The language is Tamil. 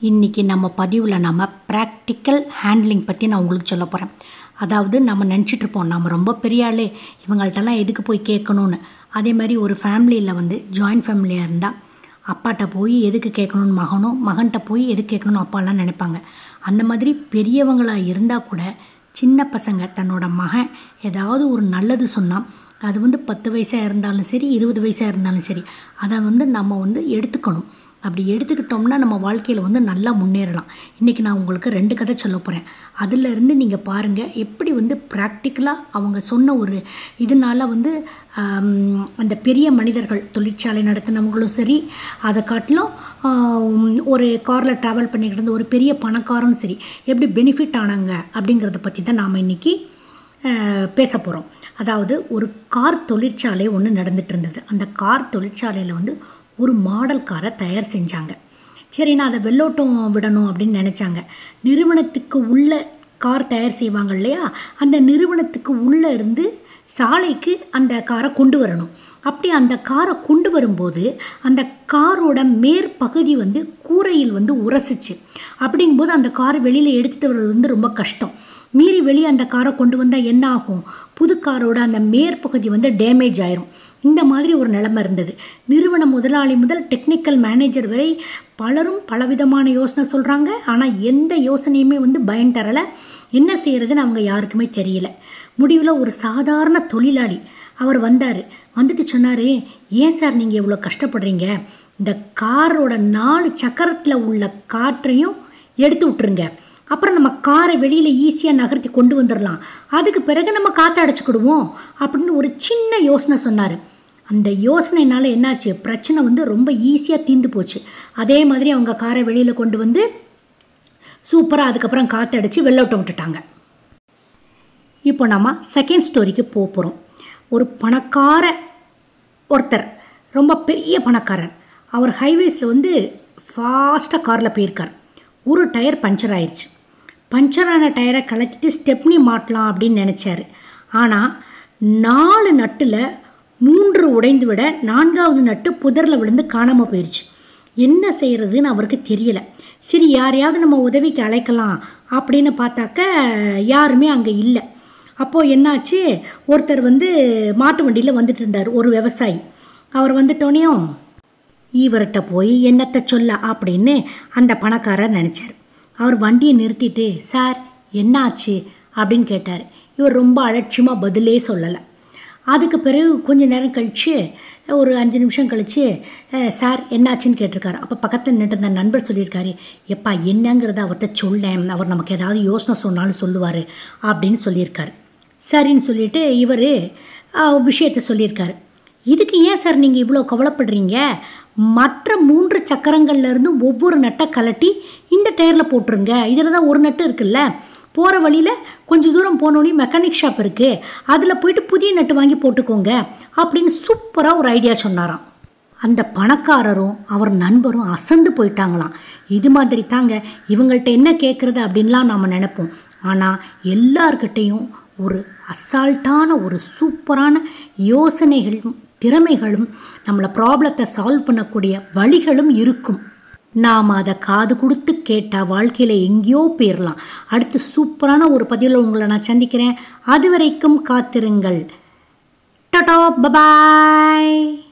இன்றைக்கி நம்ம பதிவில் நம்ம ப்ராக்டிக்கல் ஹேண்ட்லிங் பற்றி நான் உங்களுக்கு சொல்ல போகிறேன் அதாவது நம்ம நினச்சிட்டு இருப்போம் நம்ம ரொம்ப பெரிய ஆளே இவங்கள்ட்டலாம் எதுக்கு போய் கேட்கணும்னு அதே மாதிரி ஒரு ஃபேமிலியில் வந்து ஜாயின்ட் ஃபேமிலியாக இருந்தால் அப்பாட்ட போய் எதுக்கு கேட்கணும்னு மகனும் மகன்கிட்ட போய் எதுக்கு கேட்கணும்னு அப்பாலாம் நினைப்பாங்க அந்த மாதிரி பெரியவங்களாக இருந்தால் கூட சின்ன பசங்க தன்னோட மகன் ஏதாவது ஒரு நல்லது சொன்னால் அது வந்து பத்து வயசாக இருந்தாலும் சரி இருபது வயசாக இருந்தாலும் சரி அதை வந்து நம்ம வந்து எடுத்துக்கணும் அப்படி எடுத்துக்கிட்டோம்னா நம்ம வாழ்க்கையில் வந்து நல்லா முன்னேறலாம் இன்றைக்கி நான் உங்களுக்கு ரெண்டு கதை சொல்ல போகிறேன் அதிலிருந்து நீங்கள் பாருங்கள் எப்படி வந்து ப்ராக்டிக்கலாக அவங்க சொன்ன ஒரு இதனால் வந்து ஆம், அந்த பெரிய மனிதர்கள் தொழிற்சாலை நடத்தினவங்களும் சரி அதை காட்டிலும் ஆம், ஒரு காரில் ட்ராவல் பண்ணிக்கிட்டு இருந்த ஒரு பெரிய பணக்காரனும் சரி எப்படி பெனிஃபிட் ஆனாங்க அப்படிங்கிறத பற்றி தான் நாம் இன்றைக்கி பேச போகிறோம் அதாவது ஒரு கார் தொழிற்சாலை ஒன்று நடந்துட்டு இருந்தது அந்த கார் தொழிற்சாலையில் வந்து ஒரு மாடல் காரை தயார் செஞ்சாங்க சரி நான் அதை வெள்ளோட்டம் விடணும் அப்படின்னு நினச்சாங்க நிறுவனத்துக்கு உள்ள கார் தயார் செய்வாங்க இல்லையா அந்த நிறுவனத்துக்கு உள்ளே இருந்து சாலைக்கு அந்த காரை கொண்டு வரணும் அப்படி அந்த காரை கொண்டு வரும்போது அந்த காரோட மேற்பகுதி வந்து கூரையில் வந்து உரசிச்சு அப்படிங்கும்போது அந்த காரை வெளியில் எடுத்துகிட்டு வர்றது வந்து ரொம்ப கஷ்டம் மீறி வெளியே அந்த காரை கொண்டு வந்தால் என்ன ஆகும் புது காரோட அந்த மேற்பகுதி வந்து டேமேஜ் ஆயிரும் இந்த மாதிரி ஒரு நிலைமை இருந்தது நிறுவன முதலாளி முதல் டெக்னிக்கல் மேனேஜர் வரை பலரும் பலவிதமான யோசனை சொல்கிறாங்க ஆனால் எந்த யோசனையுமே வந்து பயன் தரலை என்ன செய்கிறதுன்னு அவங்க யாருக்குமே தெரியல முடிவில் ஒரு சாதாரண தொழிலாளி அவர் வந்தார் வந்துட்டு சொன்னார் ஏன் சார் நீங்கள் இவ்வளோ கஷ்டப்படுறீங்க இந்த காரோட நாலு சக்கரத்தில் உள்ள காற்றையும் எடுத்து விட்டுருங்க அப்புறம் நம்ம காரை வெளியில் ஈஸியாக நகர்த்தி கொண்டு வந்துடலாம் அதுக்கு பிறகு நம்ம காற்றை அடைச்சிக்கிடுவோம் அப்படின்னு ஒரு சின்ன யோசனை சொன்னார் அந்த யோசனைனால என்னாச்சு பிரச்சனை வந்து ரொம்ப ஈஸியாக தீர்ந்து போச்சு அதே மாதிரி அவங்க காரை வெளியில் கொண்டு வந்து சூப்பராக அதுக்கப்புறம் காற்று அடித்து வெள்ளோட்டம் விட்டுட்டாங்க இப்போ நம்ம செகண்ட் ஸ்டோரிக்கு போக போகிறோம் ஒரு பணக்கார ஒருத்தர் ரொம்ப பெரிய பணக்காரர் அவர் ஹைவேஸில் வந்து ஃபாஸ்ட்டாக காரில் போயிருக்கார் ஒரு டயர் பஞ்சர் ஆயிடுச்சு பஞ்சரான டயரை கலக்கிட்டு ஸ்டெப்னி மாட்டலாம் அப்படின்னு நினச்சாரு ஆனால் நாலு நட்டில் மூன்று உடைந்து விட நான்காவது நட்டு புதரில் விழுந்து காணாமல் போயிடுச்சு என்ன செய்கிறதுன்னு அவருக்கு தெரியல சரி யாரையாவது நம்ம உதவிக்கு அழைக்கலாம் அப்படின்னு பார்த்தாக்க யாருமே அங்கே இல்லை அப்போது என்னாச்சு ஒருத்தர் வந்து மாட்டு வண்டியில் வந்துட்டு இருந்தார் ஒரு விவசாயி அவர் வந்துட்டோனையும் இவர்கிட்ட போய் என்னத்தை சொல்ல அப்படின்னு அந்த பணக்காரர் நினச்சார் அவர் வண்டியை நிறுத்திட்டு சார் என்னாச்சு அப்படின்னு கேட்டார் இவர் ரொம்ப அலட்சியமாக பதிலே சொல்லலை அதுக்கு பிறகு கொஞ்ச நேரம் கழித்து ஒரு அஞ்சு நிமிஷம் கழித்து சார் என்னாச்சுன்னு கேட்டிருக்காரு அப்போ பக்கத்தில் நின்று இருந்த நண்பர் சொல்லியிருக்காரு எப்பா என்னங்கிறத அவர்கிட்ட சொல்லேன் அவர் நமக்கு ஏதாவது யோசனை சொன்னாலும் சொல்லுவார் அப்படின்னு சொல்லியிருக்காரு சரின்னு சொல்லிட்டு இவர் விஷயத்தை சொல்லியிருக்காரு இதுக்கு ஏன் சார் நீங்கள் இவ்வளோ கவலைப்படுறீங்க மற்ற மூன்று சக்கரங்கள்ல இருந்து ஒவ்வொரு நட்டை கலட்டி இந்த டயரில் போட்டுருங்க இதில் தான் ஒரு நட்டு இருக்குல்ல போகிற வழியில் கொஞ்சம் தூரம் போனோடனே மெக்கானிக் ஷாப் இருக்குது அதில் போயிட்டு புதிய நட்டு வாங்கி போட்டுக்கோங்க அப்படின்னு சூப்பராக ஒரு ஐடியா சொன்னாராம் அந்த பணக்காரரும் அவர் நண்பரும் அசந்து போயிட்டாங்களாம் இது மாதிரி தாங்க இவங்கள்ட்ட என்ன கேட்குறது அப்படின்லாம் நாம் நினைப்போம் ஆனால் எல்லார்கிட்டேயும் ஒரு அசால்ட்டான ஒரு சூப்பரான யோசனைகளும் திறமைகளும் நம்மளை ப்ராப்ளத்தை சால்வ் பண்ணக்கூடிய வழிகளும் இருக்கும் நாம் அதை காது கொடுத்து கேட்டால் வாழ்க்கையில் எங்கேயோ போயிடலாம் அடுத்து சூப்பரான ஒரு பதிவில் உங்களை நான் சந்திக்கிறேன் அது வரைக்கும் காத்திருங்கள் டடா பபாய்